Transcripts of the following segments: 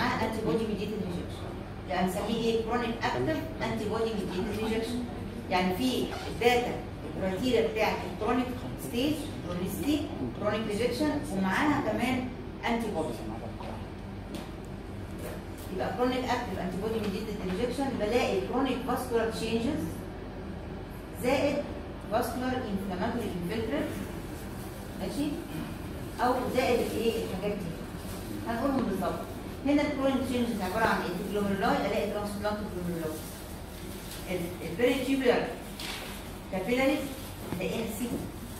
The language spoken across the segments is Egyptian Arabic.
معاه انتي بودي ميديتد ريجكشن يعني هنسميه ايه كرونيك اكتف انتي بودي ميديتد ريجكشن يعني في الداتا الكرايتيريا بتاعت الكرونيك ستيج كرونيستي كرونيك ريجكشن ومعاها كمان انتي بودي يبقى كرونيك اكتف انتي بودي ميديتد ريجكشن بلاقي كرونيك فاسكولار تشينجز زائد فاسكولار انفلاماتوري انفلتريت ماشي او زائد الايه الحاجات دي هنقولهم بالظبط هنا الكرونيك تشينجز عباره عن ايه الجلوميرولاي الاقي ترانسبلانت جلوميرولاي البيري تيوبولار كابيلاريز الاقيها سي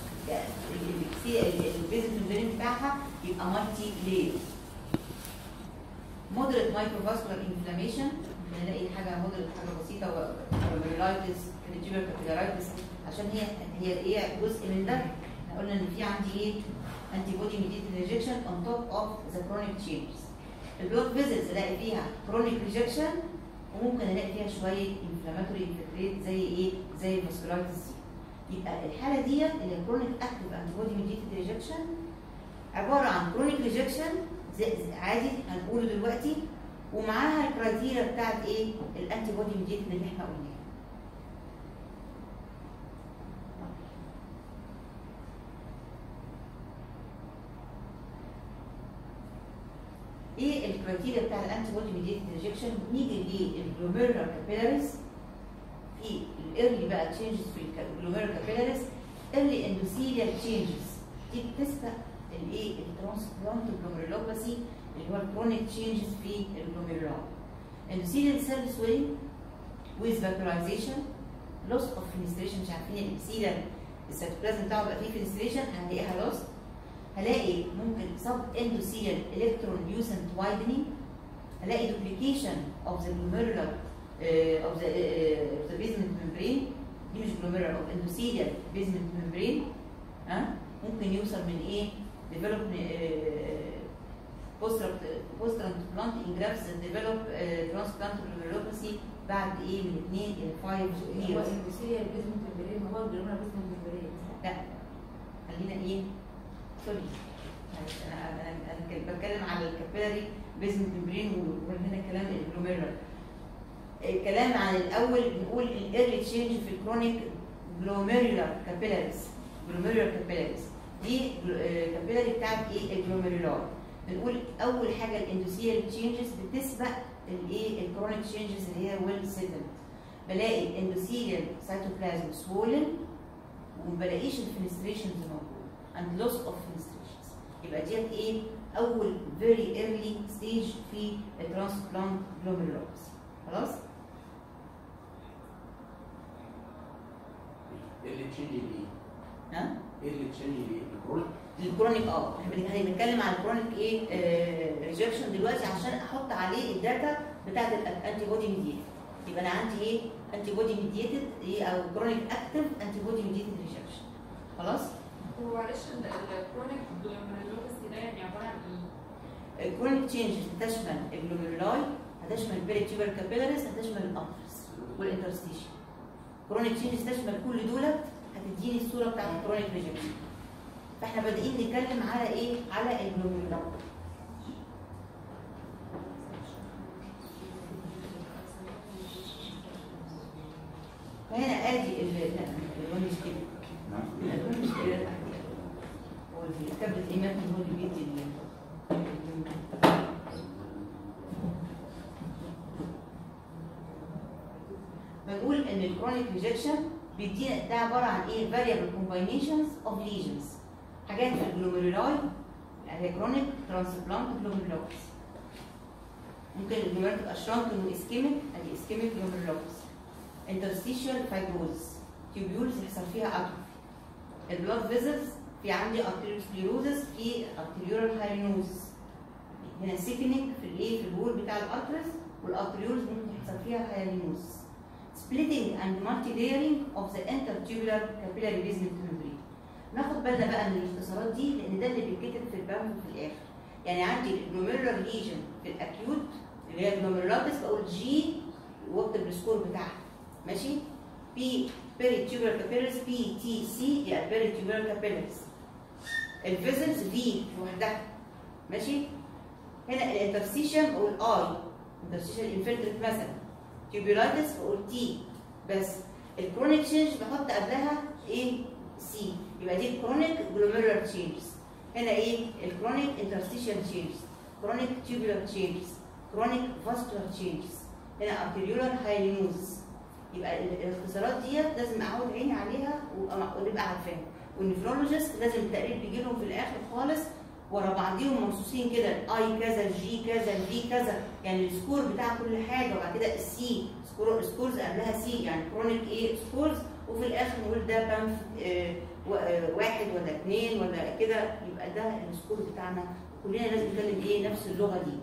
البيزل ممبرين بتاعها يبقى مالتي لير مودريت مايكروفاسكولار انفلاميشن نلاقي حاجه مودريت حاجه بسيطه كروميرولايتس كريتيبر كابيلارايتس عشان هي هي هي جزء من ده احنا قلنا ان في عندي ايه انتي بودي ميديتد ريجكشن اون توب اوف ذا كرونيك تشينجز البلود فيزلز الاقي فيها كرونيك ريجكشن وممكن الاقي فيها شويه انفلاماتوري انفلتريت زي ايه زي الفاسكولايتس يبقى الحاله ديت اللي هي كرونيك اكتف انتي بودي ميديتد ريجكشن عباره عن كرونيك ريجكشن عادي هنقوله دلوقتي ومعاها الكرايتيريا بتاعت ايه الانتي بودي ميديتد اللي احنا قلناها ايه الكرايتيريا بتاع الانتي بودي ميديتد ريجكشن نيجي للجلوميرولار كابيلاريز في الايرلي بقى تشينجز في الجلوميرولار كابيلاريز ايرلي اندوثيليال تشينجز دي بتسبق الايه الترانسبلانت جلوميرولوباثي اللي هو الكرونيك تشينجز في الجلوميرولار اندوثيليال سيل سويلنج with vaporization loss of fenestration مش عارفين الابسيليال السيتوبلازم بتاعه بقى فيه فينستريشن هنلاقيها lost هلاقي ممكن sub endothelial electron lucent widening هلاقي duplication of the glomerular uh, of the uh, of the basement membrane دي مش glomerular of endothelial basement membrane ها ممكن يوصل من ايه develop uh, post post transplant engrafts develop uh, transplant glomerulopathy بعد ايه من 2 الى 5 هو years البسيليا البيزمنت ممبرين هو الجلوميرا بيزمنت ممبرين لا خلينا ايه سوري معلش انا انا انا كنت بتكلم على الكابيلاري بيزمنت ممبرين وهنا كلام الجلوميرولار الكلام عن الاول بنقول الايرلي تشينج في الكرونيك جلوميرولار كابيلاريز جلوميرولار كابيلاريز دي كابيلاري بتاعت ايه الجلوميرولار بنقول اول حاجه الاندوثيال تشينجز بتسبق الايه الكرونيك تشينجز اللي هي ويل سيتلد بلاقي الاندوثيال سيتوبلازم سوولن وما بلاقيش الفينستريشنز موجوده and loss of fenestrations يبقى ديت ايه اول very early stage في الترانسبلانت glomerulopathy خلاص ايه اللي تشينج ليه؟ ها ايه اللي تشينج ليه؟ الكرونيك الكرونيك اه احنا بن- بنتكلم على الكرونيك ايه ريجكشن دلوقتي عشان احط عليه الداتا بتاعت الانتي بودي ميديتد يبقى انا عندي ايه انتي بودي ميديتد ايه او كرونيك اكتف انتي بودي ميديتد ريجكشن خلاص هو معلش الكرونيك جلوميرولوباثي ده يعني عباره عن ايه؟ الكرونيك تشينجز تشمل الجلوميرولاي هتشمل البيريتيوبر كابيلاريس هتشمل الابرس والانترستيشن كرونيك تشينجز تشمل كل دولت هتديني الصوره بتاعت الكرونيك ريجكشن فاحنا بادئين نتكلم على ايه على الجلوميرولاي فهنا ادي ال لا اللون مش كده لا، اللون مش كده هو الكتاب الايمان هو اللي بيدي ال- بنقول ان الكرونيك ريجكشن بيدينا ده عباره عن ايه variable combinations of lesions حاجات في الجلوميرولاي هي كرونيك ترانسبلانت جلوميرولوباثي ممكن الجلوميرول تبقى شرانكن واسكيميك ادي اسكيميك جلوميرولوباثي interstitial fibrosis tubules يحصل فيها atrophy البلاد فيزلز في عندي arteriosclerosis في arterial hyalinus هنا سيكنينج في الايه في الوول بتاع الارترس والارتريولز ممكن يحصل فيها hyalinus splitting and multi-layering of the intertubular capillary basement membrane ناخد بالنا بقى من الاختصارات دي لان ده اللي بيتكتب في البامب في الاخر يعني عندي الجلوميرولار ليجن في الاكيوت اللي هي الجلوميرولاتس بقول جي واكتب السكور بتاعها ماشي بي بيريتيوبر كابيلاريز بي تي سي يعني بيريتيوبر كابيلاريز الفيزلز في لوحدها ماشي هنا الانترستيشن بقول اي انترستيشن انفلترت مثلا تيوبولايتس بقول تي بس الكرونيك تشينج بحط قبلها ايه سي يبقى دي الكرونيك جلوميرولار تشينجز هنا ايه الكرونيك انترستيشن تشينجز كرونيك تيوبولار تشينجز كرونيك فاسكولار تشينجز هنا ارتريولار هايلينوز يبقى ال- الاختصارات ديت لازم اعود عيني عليها وأ- ونبقى عارفاها والنفرولوجيست لازم التقرير بيجي لهم في الاخر خالص ورا بعضيهم مرصوصين كده الاي كذا الجي كذا الفي كذا يعني السكور بتاع كل حاجه وبعد كده السي سكور سكورز قبلها سي يعني كرونيك ايه سكورز وفي الاخر نقول ده بامف آه، و- آه، واحد ولا اثنين ولا كده يبقى ده السكور بتاعنا كلنا لازم نتكلم ايه نفس اللغه دي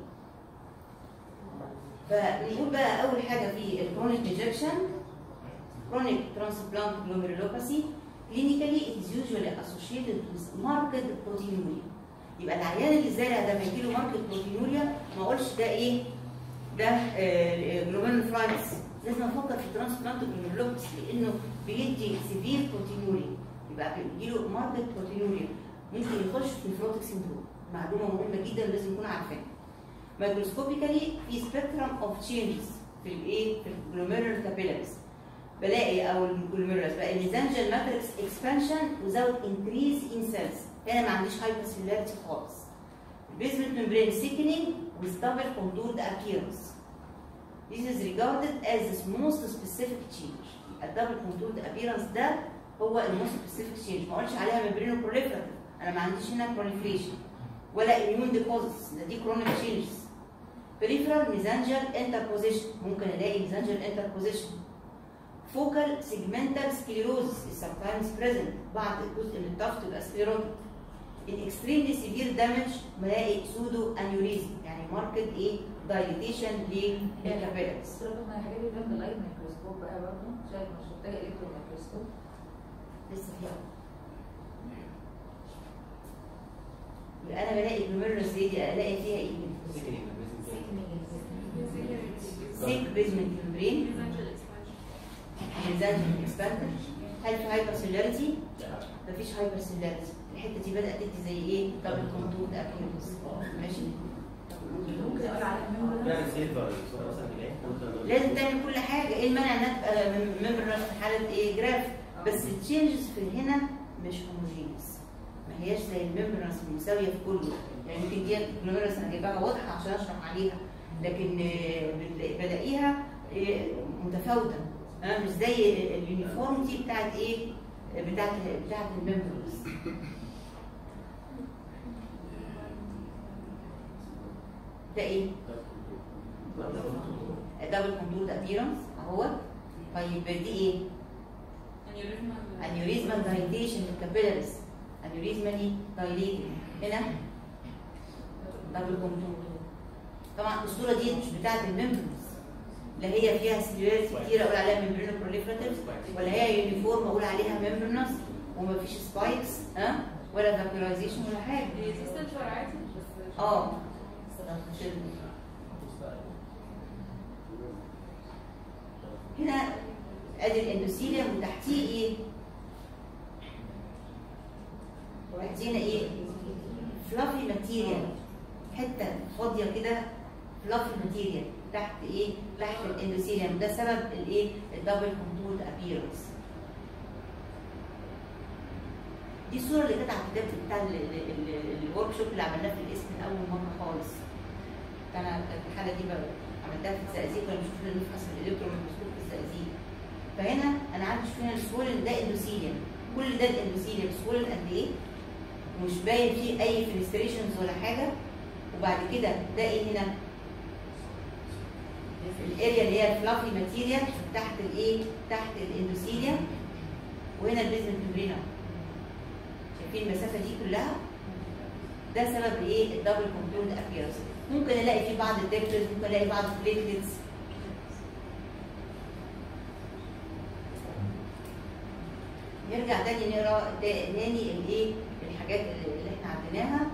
فنقول بقى اول حاجه في الكرونيك ريجكشن chronic transplant glomerulopathy clinically it is usually associated with marked proteinuria يبقى العيان اللي زارع ده ما يجيله ماركت بروتينوريا ما اقولش ده ايه ده جلوميرولوفرايتس لازم افكر في ترانسبلانت جلوميرولوباثي لانه بيدي سيفير بروتينوريا يبقى بيجيله ماركت بروتينوريا ممكن يخش في نفروتك سيندروم معلومه مهمه جدا لازم نكون عارفينها مايكروسكوبيكالي في سبيكترم اوف تشينجز في الايه في الجلوميرولار كابيلاريز بلاقي او الجلوميرولس بقى الميزانجل ماتريكس اكسبانشن without increase in cells هنا ما عنديش هايبرسيلاريتي خالص البيزمنت ممبرين thickening with double contoured appearance This is regarded as the most specific change الدبل contoured appearance ده هو الموست specific change ما اقولش عليها ممبرينو proliferative انا ما عنديش هنا proliferation ولا immune deposits ده دي chronic changes peripheral mesangial interposition ممكن الاقي mesangial interposition focal segmental sclerosis is sometimes present بعض جزء من الضغط يبقى سكليروتيك in extremely severe damage بلاقي pseudo aneurysm يعني marked ايه dilatation للكابيلاريز صراحة ما الحاجات دي جنب اللايت ميكروسكوب بقى برضه شايف مش محتاجة الكترون ميكروسكوب لسه فيها يبقى انا بلاقي جلوميرولس دي الاقي فيها ايه؟ سيك بيزمنت ممبرين ميزانجل اكسباندر هل في هايبرسيلاريتي؟ مفيش هايبرسيلاريتي الحته دي بدات تدي زي ايه؟ دبل كونتور ابيرنس ماشي ممكن اقول على الميمبرين يعني سيلفر الصورة مثلا كده ممكن- لازم تعمل كل حاجه ايه المانع انها تبقى ممبرنس في حاله ايه جراف بس التشينجز في هنا مش هوموجينس ما هياش زي الممبرنس المساويه في كله يعني يمكن دي الجلوميرس انا جايباها واضحه عشان اشرح عليها لكن آه، بنلاقي- بلاقيها آه، متفاوته آه، مش زي اليونيفورمتي بتاعت ايه بتاعت بتاعت الممبرنس ده ايه؟ دبل كونتور ابيرنس اهو طيب دي ايه؟ انيوريزمال دايليتيشن للكابيلاريز انيوريزمالي دايليتد هنا دبل كونتور طبعا الصوره دي مش بتاعت الممبرنس لا هي فيها سيلولاريتي كتير اقول عليها ممبرينو بروليفراتيف ولا هي يونيفورم اقول عليها ممبرنس ومفيش سبايكس ها ولا فابيلايزيشن ولا حاجه ريزيستنت فرايتي بس اه عشان- هنا ادي الاندوثيليوم وتحتيه ايه؟ وتحتينا ايه؟ فلافي ماتيريال حته فاضيه كده فلافي ماتيريال تحت ايه؟ تحت الاندوثيليوم ده سبب الايه؟ الدبل كونتورد ابييرنس دي الصوره اللي كانت على الكتاب بتاع الورك شوب اللي عملناه في الاسم من اول مره خالص انا كانت الحاله دي بقى عملتها في الزقازيق كنا بنشوف نفحص الالكترون ميكروسكوب في الزقازيق فهنا انا عندي شوف هنا السوولن ده اندوثيليوم كل ده الاندوثيليوم سوولن قد ايه ومش باين فيه اي فينستريشنز ولا حاجه وبعد كده ده ايه هنا الاريا اللي هي الفلافي ماتيريال تحت الايه تحت الاندوثيليوم وهنا البيزمنت ممبرين شايفين المسافه دي كلها ده سبب ايه الدبل كونتورد ابيرنس ممكن الاقي فيه بعض الدكتورز ممكن الاقي بعض البليتلتس نرجع تاني نقرا تا- تاني الايه الحاجات اللي احنا عديناها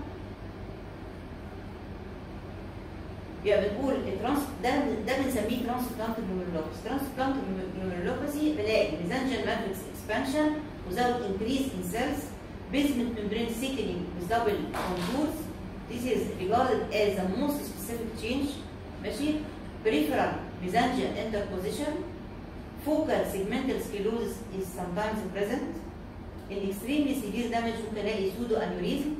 يبقى بنقول الترانس ده ده بنسميه ترانسبلانت جلوميرولوباثي ترانسبلانت جلوميرولوباثي بلاقي ميزانجل ماتريكس اكسبانشن without increase in cells basement membrane thickening with double contours This is regarded as the most specific change ماشي peripheral mesangial interposition focal segmental sclerosis is sometimes present in extremely severe damage ممكن الاقي pseudo aneurysm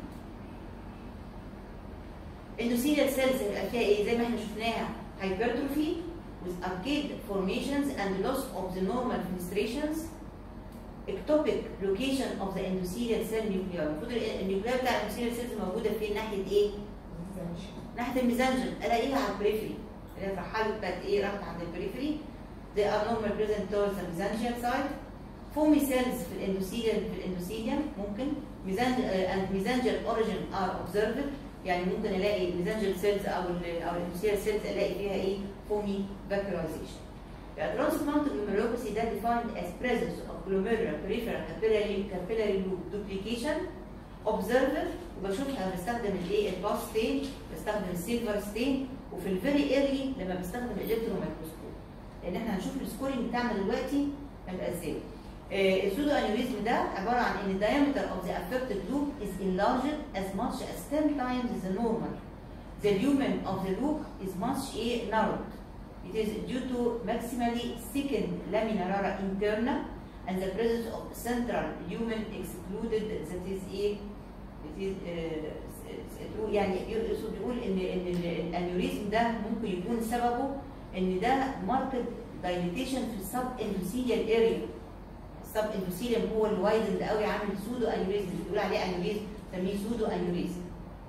endothelial cells هيبقى فيها ايه زي ما احنا شفناها hypertrophy with arcade formations and loss of the normal fenestrations ectopic location of the endothelial cell nuclei المفروض النيوكليا بتاع الانdothelial cells موجوده فين ناحيه ايه؟ ناحيه الميزانجل الاقيها على البريفري اللي هي الرحال بتاعت ايه راحت عند البريفري they are normal present towards the mesangial side foamy cells في الاندوثيليوم في الاندوثيليوم ممكن mesangial uh, and mesangial origin are observed يعني ممكن الاقي mesangial cells او ال او الاندوثيليال cells الاقي فيها ايه foamy vaporization The transplant glomerulopathy that defined as presence of glomerular peripheral capillary capillary loop duplication observer وبشوفها بستخدم الايه الباس ستين بستخدم السيلفر ستين وفي الفيري ايرلي لما بستخدم الالكترو مايكروسكوب لان احنا هنشوف السكورينج بتاعنا دلوقتي هيبقى ازاي آه، السودو انيوريزم ده عباره عن ان diameter of the affected loop is enlarged as much as 10 times the normal the lumen of the loop is much eh, narrowed it is due to maximally thickened lamina rara interna and the presence of central lumen excluded that is a it is uh, يعني يقصد يقول ان ان ال- الانيوريزم ده ممكن يكون سببه ان ده ماركت دايليتيشن في السب اندوثيليال اريا السب اندوثيليوم هو الوايدند قوي عامل سودو انيوريزم بيقول عليه انيوريزم سميه سودو انيوريزم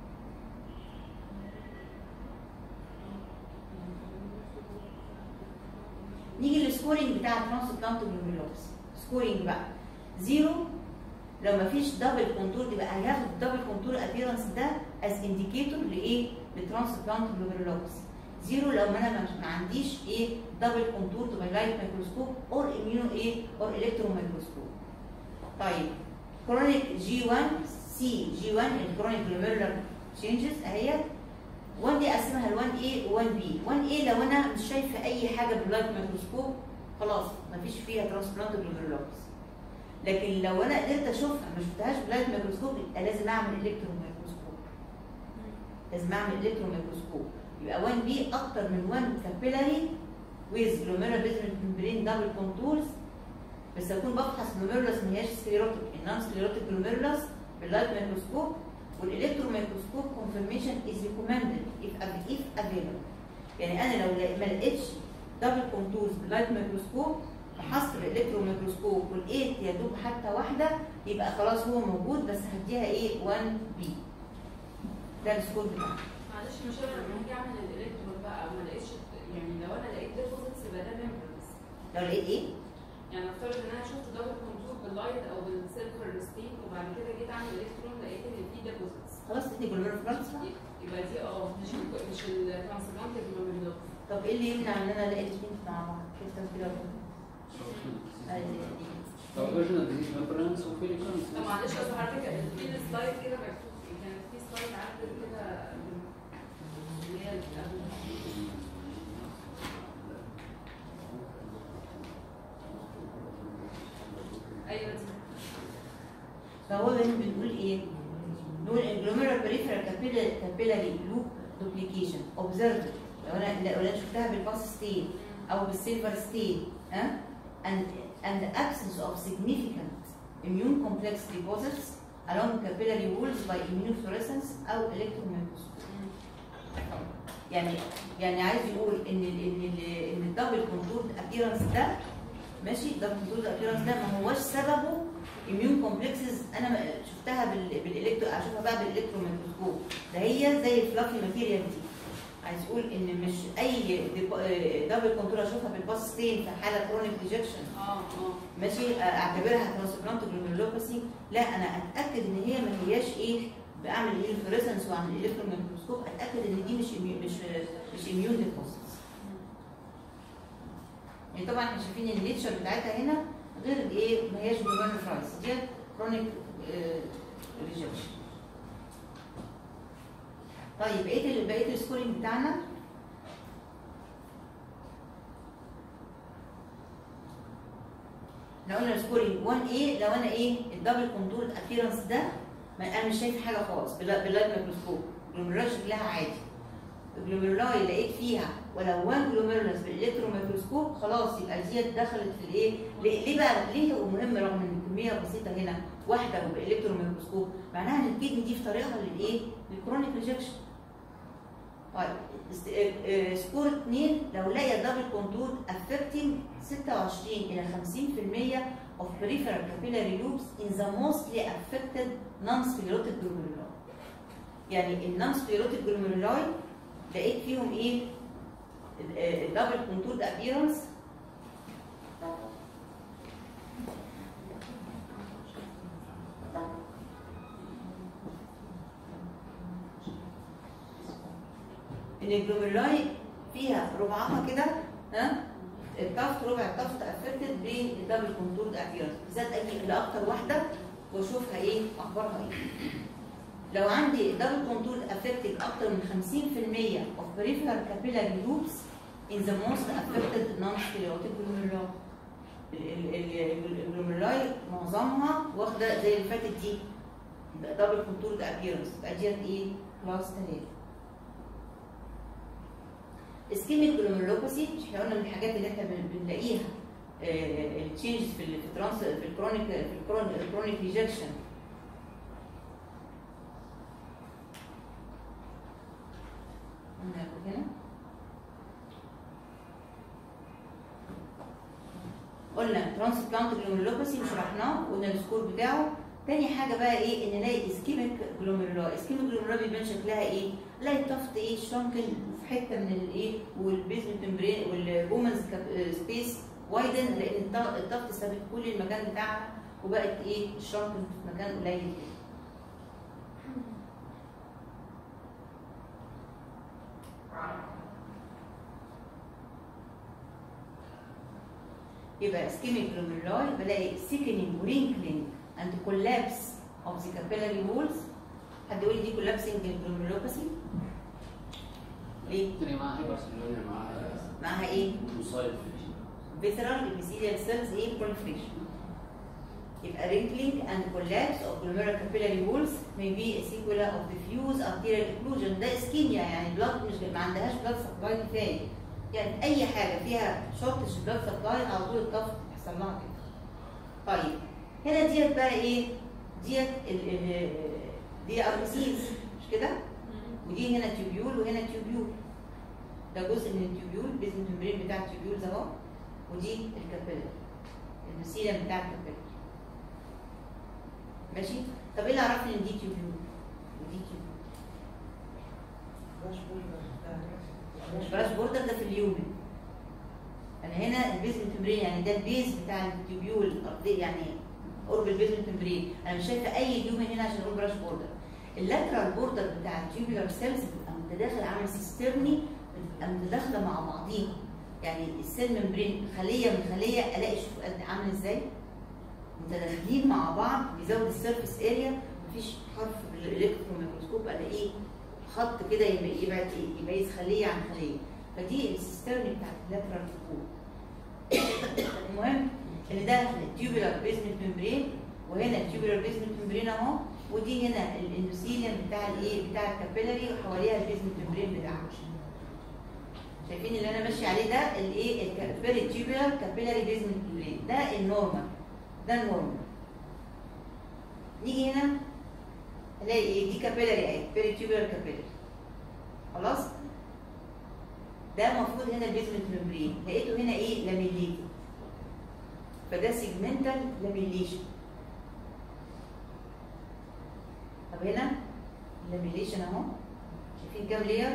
نيجي للسكورينج بتاع ترانسبلانت جلوميرولوس سكورينج بقى زيرو لو مفيش دبل كونتور يبقى هياخد الدبل كونتور ابيرنس ده از انديكيتور لايه؟ لترانسبلانت جلوميرولوس زيرو لو انا ما- ما عنديش ايه دبل كونتور باي لايت مايكروسكوب اور اميونو ايه اور الكترو مايكروسكوب طيب كرونيك جي 1 سي جي 1 الكرونيك جلوميرولار تشينجز اهي 1 دي اقسمها ل 1 A و 1 B 1 A لو انا مش شايفه اي حاجه باللايت مايكروسكوب خلاص مفيش فيها ترانسبلانت جلوميرولوس لكن لو انا قدرت اشوفها ما شفتهاش باللايت مايكروسكوب يبقى لازم اعمل الكترو مايكروسكوب لازم اعمل الكترو مايكروسكوب يبقى 1 بي اكتر من 1 كابيلاري ويز جلوميرال بيزمنت ممبرين دبل كونتورز بس اكون بفحص جلوميرولس ما هياش سكليروتيك النون سكليروتيك جلوميرولس باللايت مايكروسكوب والالكترو مايكروسكوب كونفرميشن از ريكومندد اف اف افيلبل يعني انا لو لا- ما لقيتش دبل كونتورز باللايت مايكروسكوب فحصر الالكترو مايكروسكوب ولقيت يا دوب حتى واحده يبقى خلاص هو موجود بس هديها ايه 1 بي ده السكور بتاعها معلش مش انا لما هاجي اعمل الالكترون بقى ما لقيتش يعني لو انا لقيت ديبوزيتس يبقى ده ميمبرز لو لقيت ايه؟ يعني افترض ان انا شفت دبل كونتور باللايت او بالسيلفر ستيت وبعد كده جيت اعمل الكترون لقيت ان في ديبوزيتس خلاص ادي جلوميرو فلانس يبقى دي اه مش ال- مش الترانسبلانت الميمبرز طب ايه اللي يمنع ان انا لقيت الاثنين مع بعض؟ كيف تفكير طب اوريجينال ديزيز ميمبرانس وفي ريكونس طب معلش اصل حضرتك في السلايد كده مكتوب كان في سلايد عدت كده اللي هي اللي قبل ايوه دي فهو هنا بنقول ايه؟ نقول الجلوميرال بريفرال كابيلاري لوب دوبليكيشن اوبزرفد لو انا لو انا شفتها بالباس ستين او بالسيلفر ستين ها and and the absence of significant immune complex deposits along capillary walls by immunofluorescence او electromicroscope يعني يعني عايز يقول ان ال ان ال ان الدبل كونتور ابيرنس ده ماشي الدبل كونتور ابيرنس ده ما هوش سببه اميون كومبلكسز انا ما- شفتها بال بالالكترو اشوفها بقى بالالكتروميكروسكوب ده هي زي الفلافي ماتيريال دي عايز يقول ان مش اي دبل كونتور اشوفها بالباس ستين في حاله كرونيك ديجكشن اه اه ماشي اعتبرها ترانسبلانت جلوميرولوباثي لا انا اتاكد ان هي ما هياش ايه بعمل ايه الفلوريسنس واعمل الالكتروميكروسكوب اتاكد ان دي مش إميو- مش مش اميون ديبوزيتس يعني طبعا احنا شايفين النيتشر بتاعتها هنا غير الايه ما هياش جلوميرولو فرايس دي كرونيك ريجكشن طيب بقيه ال- بقيه السكورينج بتاعنا لو قلنا السكورينج 1 a لو انا ايه الدبل كونتور ابيرنس ده ما انا مش شايف حاجه خالص باللا- باللايت مايكروسكوب جلوميرولاي شكلها عادي الجلوميرولاي لقيت فيها ولو 1 جلوميرولس بالالكترون ميكروسكوب خلاص يبقى ديت دخلت في الايه؟ ليه ليه بقى ليه هو مهم رغم ان الكميه بسيطه هنا واحده وبالالكترون ميكروسكوب معناها ان الكدني دي في طريقها للايه؟ للكرونيك ريجكشن طيب است- آه، آه، سكور 2 لو لقى دبل كونتور افكتنج 26 الى 50% of peripheral capillary loops in the mostly affected non-sclerotic glomeruli. يعني النون سكليروتيك glomeruli لقيت فيهم ايه؟ الدبل كونتور ابيرنس ان الجلوميرولاي فيها ربعها كده ها الطفت ربع الطفت افكتد بالدبل كونتور ابيرنس بالذات اجي لاكتر واحده واشوفها ايه اخبارها ايه لو عندي دبل كونتور افكتد اكتر من 50% of peripheral capillary loops in the most affected non-sclerotic glomeruli ال- ال- ال- الجلوميرولاي معظمها واخده زي اللي فاتت دي دبل كونتور ابيرنس يبقى ديت ايه كلاس 3 اسكيميك جلوميرولوباثي مش احنا قلنا من الحاجات اللي احنا بن- بنلاقيها التشينجز في ال- في الترانس في الكرونيك في الكرونيك الكرونيك ريجكشن هنا قلنا ترانسبلانت جلوميرولوباثي شرحناه قلنا السكور بتاعه تاني حاجه بقى ايه ان نلاقي اسكيميك جلوميرولاي اسكيميك جلوميرولاي بيبان شكلها ايه نلاقي الطفت ايه شرانكن في حته من الايه والبيزمنت ممبرين والبومنز سبيس وايدن لان الط- الطفت سابت كل المكان بتاعها وبقت ايه شرانكن في مكان قليل كده يبقى ischemic glomeruli بلاقي thickening wrinkling and collapse of the capillary walls حد يقول لي دي collapsing glomerulopathy ليه؟ الدنيا معاها بس الدنيا معاها معاها ايه؟ مصايب visceral epithelial cells ايه proliferation يبقى wrinkling and collapse of glomerular capillary walls may be a sequel of diffuse arterial occlusion ده اسكيميا يعني blood مش ما عندهاش blood supply كفايه يعني اي حاجه فيها shortage blood supply على طول الضغط يحصل لها كده طيب هنا ديت بقى ايه ديت ال ال دي ارسيز مش كده ودي هنا تيوبيول وهنا تيوبيول ده جزء من التيوبيول بيزمنت ممبرين بتاع التيوبيولز اهو ودي الكابيلا السيلم بتاع الكابيلا ماشي طب ايه اللي عرفني ان دي تيوبيول ودي تيوبيول براش بوردر ده في اليومن انا هنا البيزمنت ممبرين يعني ده البيز بتاع التيوبيول الارضيه يعني قرب البيزمنت ممبرين انا مش شايفه اي اليومن هنا عشان اقول براش بوردر اللاترال بوردر بتاع التيوبيولار سيلز بتبقى متداخل عامل سيسترني بتبقى متداخله مع بعضيها يعني السيل ممبرين خليه من خليه الاقي شوف قد عامل ازاي متداخلين مع بعض بيزود السيرفيس اريا مفيش حرف بالالكترون ميكروسكوب الاقيه خط كده يبقى- يبعد ايه يميز خليه عن خليه فدي السيسترن بتاعت اللاترال بول المهم ان ده التيوبولار بيزمنت ممبرين وهنا التيوبولار بيزمنت ممبرين اهو ودي هنا الاندوثيليوم بتاع الايه بتاع الكابيلاري وحواليها البيزمنت ممبرين بتاعها شايفين اللي انا ماشي عليه ده الايه البيري تيوبولار كابيلاري بيزمنت ممبرين ده النورمال ده النورمال نيجي هنا الاقي ايه دي كابيلاري اهي بيري تيوبولار كابيلاري خلاص ده المفروض هنا البيزمنت ممبرين لقيته هنا ايه لاميليتد فده سيجمنتال لاميليشن طب هنا اللاميليشن اهو شايفين كام لير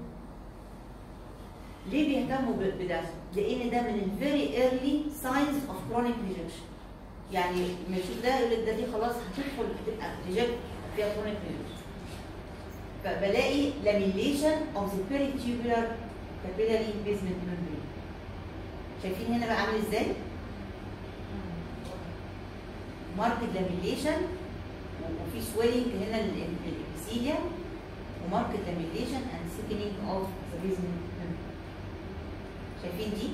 ليه بيهتموا ب- بده؟ لان ده من الفيري ايرلي ساينز اوف كرونيك ريجكشن يعني لما يشوف ده يقول لك ده دي خلاص هتدخل هتبقى ريجكت فيها كرونيك ريجكشن فبلاقي لاميليشن اوف ذا بيريتيوبولار كابيلاري بيزمنت ممبرين شايفين هنا بقى عامل ازاي؟ ماركت لاميليشن وفي سويلنج هنا الابيثيليا وماركت لاميليشن اند سيكنينج اوف ذا بيزمنت ممبرين شايفين دي؟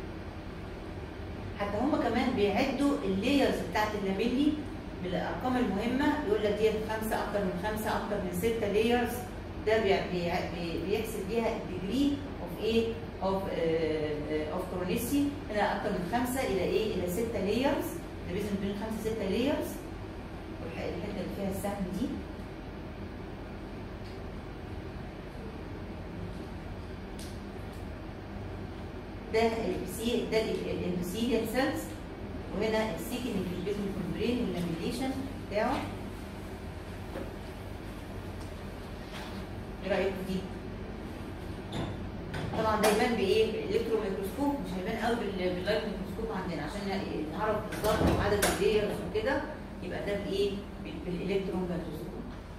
حتى هم كمان بيعدوا اللايرز بتاعت اللاميلي بالارقام المهمه يقول لك دي خمسه اكتر من خمسه اكتر من سته لايرز ده بي- بي- بي- بيحسب بيها الديجري اوف ايه اوف اوف كرونيسي هنا اكتر من خمسه الى ايه الى سته لايرز ده بيزن بين خمسه سته لايرز الحته اللي فيها السهم دي ده السي ده الانثيليال سيلز وهنا السيكنج في البيزمنت ممبرين واللاميليشن بتاعه ايه رايكم دي؟ طبعا ده يبان بايه؟ بالالكترو ميكروسكوب مش هيبان قوي بال- باللايت ميكروسكوب عندنا عشان ن- نعرف بالظبط عدد اللايرز وكده يبقى ده بايه؟ بال- بالالكترون ميكروسكوب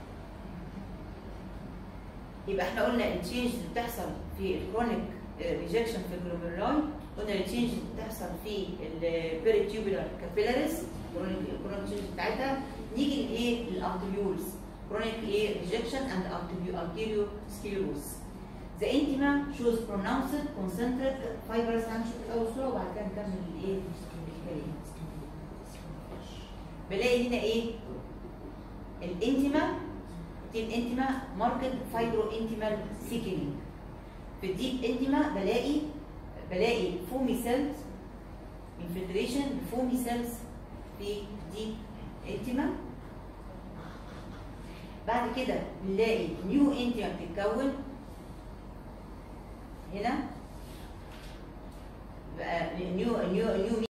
يبقى احنا قلنا التشينج اللي بتحصل في الكرونيك ريجكشن في الجلوميرولاي قلنا التشينج اللي بتحصل في البيريتيوبولار كابيلاريز الكرونيك تشينج بتاعتها نيجي لايه؟ للارتريولز chronic ايه rejection and arteriosclerosis. The intima shows pronounced concentric fibrous هنشوف الاول صوره وبعد كده نكمل الايه؟ الكلام. بلاقي هنا ايه؟ الانتما دي الانتما ماركت فايبرو انتيمال سيكنينج. في الديب انتما بلاقي بلاقي فومي سيلز انفلتريشن بفومي سيلز في ديب انتما بعد كده بنلاقي نيو انتيما بتتكون هنا بقى نيو نيو نيو